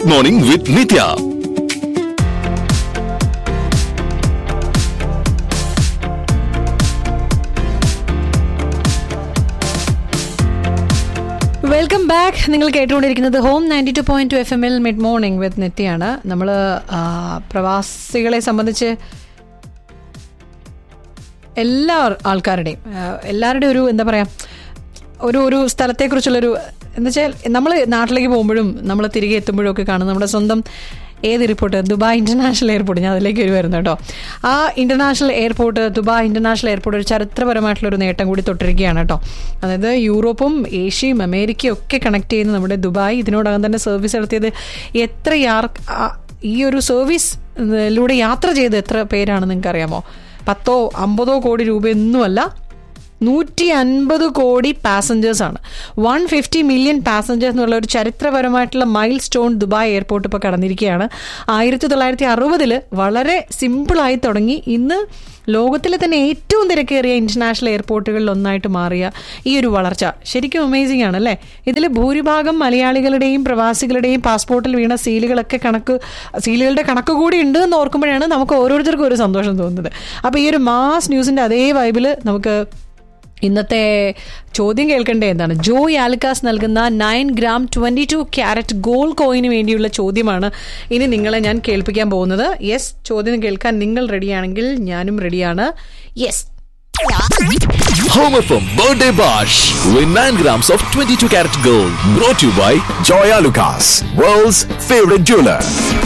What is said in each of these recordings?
Mid morning with Nithya welcome back നിങ്ങൾ കേട്ടുകൊണ്ടിരിക്കുന്നത് Home ninety two point two F M L mid morning with നിത്യാണ് നമ്മൾ പ്രവാസികളെ സംബന്ധിച്ച് എല്ലാ ആൾക്കാരുടെയും ആ, എല്ലാവരുടെയും ഒരു എന്താ പറയുക ഒരു ഒരു സ്ഥലത്തെക്കുറിച്ചുള്ളൊരു എന്താ വെച്ചാൽ നമ്മൾ നാട്ടിലേക്ക് പോകുമ്പോഴും നമ്മൾ തിരികെ എത്തുമ്പോഴും ഒക്കെ കാണും നമ്മുടെ സ്വന്തം ഏത് എയർപോർട്ട് ദുബായ് ഇന്റർനാഷണൽ എയർപോർട്ട് ഞാൻ അതിലേക്ക് വരുമായിരുന്നു കേട്ടോ ആ international airport Dubai international airport ഒരു ചരിത്രപരമായിട്ടുള്ള ഒരു നേട്ടം കൂടി തൊട്ടിരിക്കുകയാണ് കേട്ടോ അതായത് യൂറോപ്പും ഏഷ്യയും അമേരിക്കയും ഒക്കെ കണക്ട് ചെയ്യുന്ന നമ്മുടെ ദുബായ് ഇതിനോടകം തന്നെ സർവീസ് നടത്തിയത് എത്ര യാർ ആ, ഈ ഒരു സർവീസിലൂടെ യാത്ര ചെയ്ത് എത്ര പേരാണ് നിങ്ങൾക്ക് അറിയാമോ പത്തോ അമ്പതോ കോടി രൂപയൊന്നുമല്ല നൂറ്റി അൻപത് കോടി പാസഞ്ചേഴ്സ് ആണ് വൺ ഫിഫ്റ്റി മില്യൺ പാസഞ്ചേഴ്സ് എന്നുള്ള ഒരു ചരിത്രപരമായിട്ടുള്ള മൈൽ സ്റ്റോൺ ദുബായ് എയർപോർട്ട് ഇപ്പോൾ കടന്നിരിക്കുകയാണ് ആയിരത്തി തൊള്ളായിരത്തി അറുപതിൽ വളരെ സിമ്പിളായി തുടങ്ങി ഇന്ന് ലോകത്തിലെ തന്നെ ഏറ്റവും തിരക്കേറിയ ഇന്റർനാഷണൽ എയർപോർട്ടുകളിൽ ഒന്നായിട്ട് മാറിയ ഈ ഒരു വളർച്ച ശരിക്കും അമേസിംഗ് ആണ് അല്ലേ ഇതിൽ ഭൂരിഭാഗം മലയാളികളുടെയും പ്രവാസികളുടെയും പാസ്പോർട്ടിൽ വീണ സീലുകളൊക്കെ കണക്ക് സീലുകളുടെ കണക്ക് കൂടി ഉണ്ട് എന്ന് ഓർക്കുമ്പോഴാണ് നമുക്ക് ഓരോരുത്തർക്കും ഒരു സന്തോഷം തോന്നുന്നത് അപ്പോൾ ഈ ഒരു മാസ് ന്യൂസിൻ്റെ അതേ വൈബിൽ നമുക്ക് ഇന്നത്തെ ചോദ്യം കേൾക്കേണ്ടത് എന്താണ് ജോയ് ആൽക്കാസ് നൽകുന്ന nine gram twenty two carat gold കോയിന് വേണ്ടിയുള്ള ചോദ്യമാണ് ഇനി നിങ്ങളെ ഞാൻ കേൾപ്പിക്കാൻ പോകുന്നത് യെസ് ചോദ്യം കേൾക്കാൻ നിങ്ങൾ റെഡിയാണെങ്കിൽ ഞാനും റെഡിയാണ് yes Home FM birthday bash. Win 9 grams of 22 karat gold. Brought to you by Joya Lucas, world's favorite jeweler.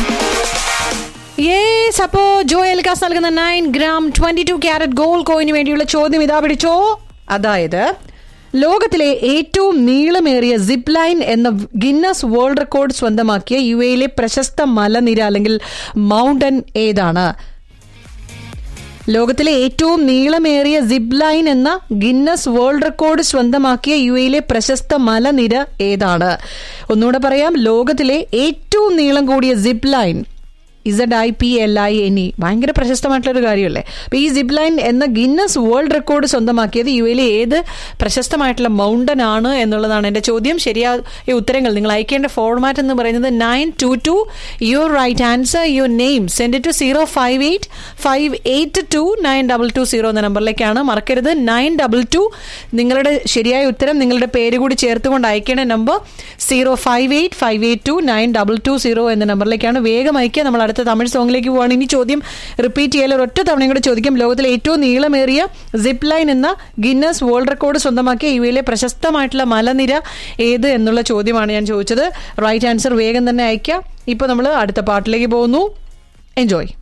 Yes അപ്പോ ജോ എൽക്കാസ് നൽകുന്ന nine gram twenty two carat gold കോയിന് വേണ്ടിയുള്ള ചോദ്യം ഇതാ പിടിച്ചോ അതായത് ലോകത്തിലെ ഏറ്റവും നീളമേറിയ സിപ്പ് ലൈൻ എന്ന ഗിന്നസ് വേൾഡ് റെക്കോർഡ് സ്വന്തമാക്കിയ യു എയിലെ പ്രശസ്ത മലനിര അല്ലെങ്കിൽ മൗണ്ടൻ ഏതാണ് ലോകത്തിലെ ഏറ്റവും നീളമേറിയ സിപ്പ് ലൈൻ എന്ന ഗിന്നസ് വേൾഡ് റെക്കോർഡ് സ്വന്തമാക്കിയ യു എയിലെ പ്രശസ്ത മലനിര ഏതാണ് ഒന്നുകൂടെ പറയാം ലോകത്തിലെ ഏറ്റവും നീളം കൂടിയ zip line Z I P L I N E ഭയങ്കര പ്രശസ്തമായിട്ടുള്ള ഒരു കാര്യമല്ലേ അപ്പൊ ഈ സിപ്പ് ലൈൻ എന്ന ഗിന്നസ് വേൾഡ് റെക്കോർഡ് സ്വന്തമാക്കിയത് യു എയിലെ ഏത് പ്രശസ്തമായിട്ടുള്ള മൗണ്ടൻ ആണ് എന്നുള്ളതാണ് എന്റെ ചോദ്യം ശരിയായ ഉത്തരങ്ങൾ നിങ്ങൾ അയക്കേണ്ട ഫോർമാറ്റ് എന്ന് പറയുന്നത് nine two two your right answer your name send to zero five eight five eight two nine double two zero എന്ന നമ്പറിലേക്കാണ് മറക്കരുത് നയൻ ഡബിൾ ടു നിങ്ങളുടെ ശരിയായ ഉത്തരം നിങ്ങളുടെ പേര് കൂടി ചേർത്തുകൊണ്ട് അയക്കേണ്ട number zero five eight five eight two nine double two zero എന്ന നമ്പറിലേക്കാണ് വേഗം അയക്കുക നമ്മൾ അടുത്ത തമിഴ് സോങ്ങിലേക്ക് പോവാണ് ഇനി ചോദ്യം റിപ്പീറ്റ് ചെയ്യാൻ ഒരൊറ്റ തവണയും കൂടെ ചോദിക്കാം ലോകത്തിലെ ഏറ്റവും നീളമേറിയ സിപ്പ് ലൈൻ എന്ന ഗിന്നസ് വേൾഡ് റെക്കോർഡ് സ്വന്തമാക്കിയ യു എയിലെ പ്രശസ്തമായിട്ടുള്ള മലനിര ഏത് എന്നുള്ള ചോദ്യമാണ് ഞാൻ ചോദിച്ചത് റൈറ്റ് ആൻസർ വേഗം തന്നെ അയക്കാം ഇപ്പോൾ നമ്മൾ അടുത്ത പാട്ടിലേക്ക് പോകുന്നു എൻജോയ്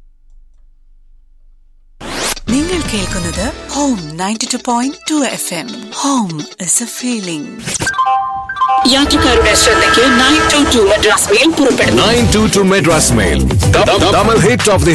നിങ്ങൾ കേൾക്കുന്നത് Home ninety two point two F M Home is a feeling യാത്രക്കാരുടെ ശ്രദ്ധയ്ക്ക് nine two two Madras mail പുറപ്പെടുന്നു 922 Madras Mail. Double hit of the